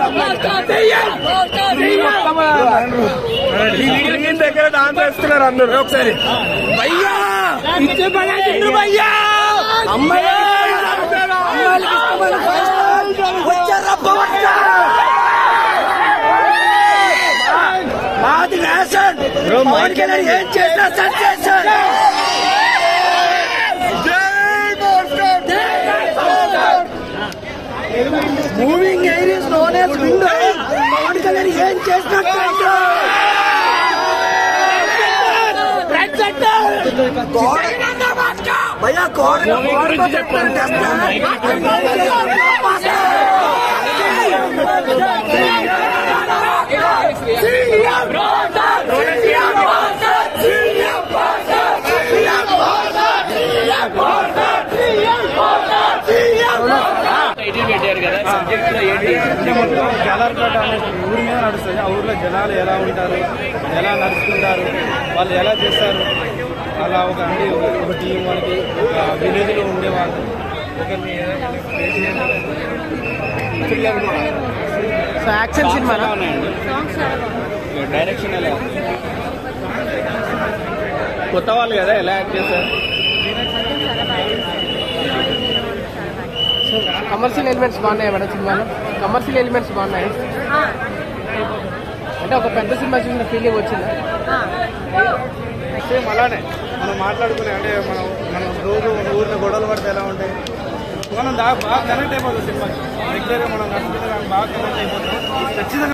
Green దగ్గర dance వేస్తున్నారు అందరూ ఒకసారి భయ్యా ఇచ్చే పని తిండ్రు భయ్యా అమ్మాయి మాది నేషన్ పవన్ కళ్యాణ్ ఏం చేసినా success moving air is known as window Pawan Kalyan ఏం చేసినా భయ్యా కోడ టైటిల్ పెట్టారు కదా సబ్జెక్ట్ లో ఏంటి అంటే మొత్తం జలార్పేట అనే ఊరి మీద నడుస్తుంది ఆ ఊర్లో జనాలు ఎలా ఉంటారు ఎలా నడుస్తుంటారు వాళ్ళు ఎలా చేస్తారు అలా ఒక అంటే ఒక- ఒక టీం వాళ్ళకి ఒక విలేజ్లో ఉండేవాళ్ళు ఒకరిని సో యాక్షన్ సినిమా ఎలా ఉన్నాయండి డైరెక్షన్ ఎలా ఉంది? కొత్త వాళ్ళు కదా ఎలా యాక్ట్ చేస్తారు కమర్షియల్ ఎలిమెంట్స్ బాగున్నాయి మేడం సినిమాలో కమర్షియల్ ఎలిమెంట్స్ బాగున్నాయి అంటే ఒక పెద్ద సినిమా చూసిన ఫీలింగ్ వచ్చిందా సేమ్ అలానే మనం మాట్లాడుకునే అంటే మనం మనం రోజు ఒక ఊరిలో గొడవలు పడితే ఎలా ఉంటాయి మనం దా బాగా కనెక్ట్ అయిపోతుంది సినిమాకి రెగ్యులర్గా మనం నడుచుకుంటే బాగా కనెక్ట్ అయిపోతాం ఖచ్చితంగా